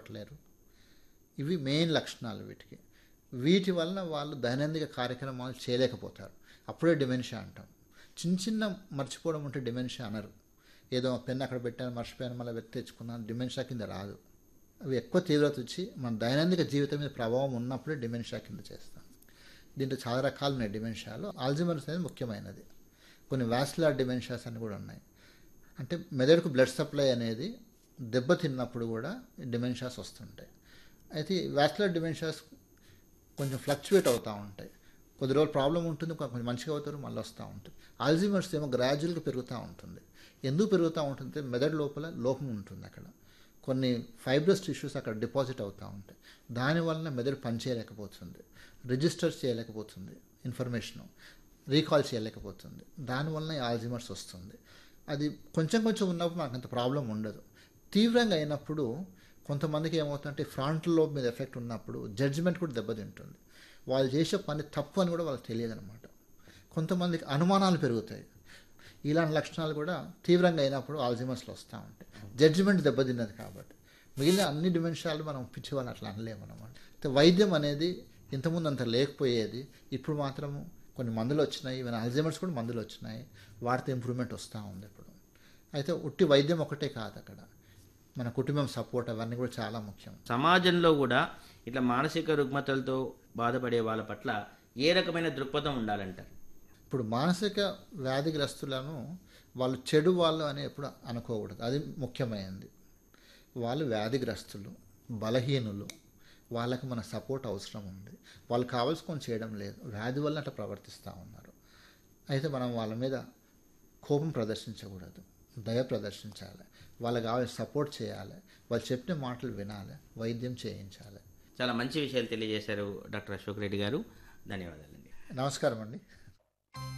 కూర్చోవట్లేరు ఇవి మెయిన్ లక్షణాలు వీటికి వీటి వలన వాళ్ళు దైనందిక కార్యక్రమాలు చేయలేకపోతారు అప్పుడే డిమెన్షియా అంటాం చిన్న చిన్న మర్చిపోవడం ఉంటే డిమెన్షియా అనరు ఏదో పెన్ అక్కడ పెట్టాను మర్చిపోయాను మళ్ళీ వెతి తెచ్చుకున్నాను డిమెన్షియా కింద రాదు అవి ఎక్కువ తీవ్రత వచ్చి మన దైనందిక జీవితం మీద ప్రభావం ఉన్నప్పుడే డిమెన్షియా కింద చేస్తాం దీంట్లో చాలా రకాలు ఉన్నాయి డిమెన్షియాలో ఆల్జిమర్స్ అనేది ముఖ్యమైనది కొన్ని వాస్కులర్ డిమెన్షియాస్ అని కూడా ఉన్నాయి అంటే మెదడుకు బ్లడ్ సప్లై అనేది దెబ్బతిన్నప్పుడు కూడా డిమెన్షియాస్ వస్తుంటాయి అయితే వాస్కులర్ డిమెన్షియాస్ కొంచెం ఫ్లక్చువేట్ అవుతూ ఉంటాయి కొద్ది రోజులు ప్రాబ్లం ఉంటుంది కొంచెం మంచిగా అవుతారు మళ్ళీ వస్తూ ఉంటుంది ఆల్జిమర్స్ ఏమో గ్రాడ్యువల్గా పెరుగుతూ ఉంటుంది ఎందుకు పెరుగుతూ ఉంటుంది మెదడు లోపల లోపం ఉంటుంది అక్కడ కొన్ని ఫైబ్రస్ టిష్యూస్ అక్కడ డిపాజిట్ అవుతూ ఉంటాయి దానివలన మెదడు పనిచేయలేకపోతుంది రిజిస్టర్ చేయలేకపోతుంది ఇన్ఫర్మేషను రీకాల్ చేయలేకపోతుంది దానివలన ఆల్జిమర్స్ వస్తుంది అది కొంచెం కొంచెం ఉన్నప్పుడు మనకు అంత ప్రాబ్లం ఉండదు తీవ్రంగా అయినప్పుడు కొంతమందికి ఏమవుతుందంటే ఫ్రంట్ లోబ్ మీద ఎఫెక్ట్ ఉన్నప్పుడు జడ్జిమెంట్ కూడా దెబ్బతింటుంది వాళ్ళు చేసే పని తప్పు అని కూడా వాళ్ళకి తెలియదు అనమాట కొంతమందికి అనుమానాలు పెరుగుతాయి ఇలాంటి లక్షణాలు కూడా తీవ్రంగా అయినప్పుడు ఆల్జిమర్స్లో వస్తూ ఉంటాయి జడ్జిమెంట్ దెబ్బతిన్నది కాబట్టి మిగిలిన అన్ని డిమెన్షియాలు మనం పిచ్చి వాళ్ళు అట్లా అనలేము అనమాట అయితే వైద్యం అనేది ఇంతకుముందు అంత లేకపోయేది ఇప్పుడు మాత్రము కొన్ని మందులు వచ్చినాయి ఈవెన్ అల్జైమర్స్ కూడా మందులు వచ్చినాయి వాటితో ఇంప్రూవ్మెంట్ వస్తూ ఉంది ఇప్పుడు అయితే ఉట్టి వైద్యం ఒకటే కాదు అక్కడ మన కుటుంబం సపోర్ట్ అవన్నీ కూడా చాలా ముఖ్యం సమాజంలో కూడా ఇట్లా మానసిక రుగ్మతలతో బాధపడే వాళ్ళ పట్ల ఏ రకమైన దృక్పథం ఉండాలంటారు ఇప్పుడు మానసిక వ్యాధిగ్రస్తులను వాళ్ళు చెడు వాళ్ళు అని ఎప్పుడు అనుకోకూడదు అది ముఖ్యమైనది వాళ్ళు వ్యాధిగ్రస్తులు బలహీనులు వాళ్ళకి మన సపోర్ట్ అవసరం ఉంది వాళ్ళు కావాల్సుకొని చేయడం లేదు వ్యాధి వల్ల అట్లా ప్రవర్తిస్తూ ఉన్నారు అయితే మనం వాళ్ళ మీద కోపం ప్రదర్శించకూడదు దయ ప్రదర్శించాలి వాళ్ళకి కావాల్సిన సపోర్ట్ చేయాలి వాళ్ళు చెప్పిన మాటలు వినాలి వైద్యం చేయించాలి చాలా మంచి విషయాలు తెలియజేశారు డాక్టర్ అశోక్ రెడ్డి గారు ధన్యవాదాలండి నమస్కారం అండి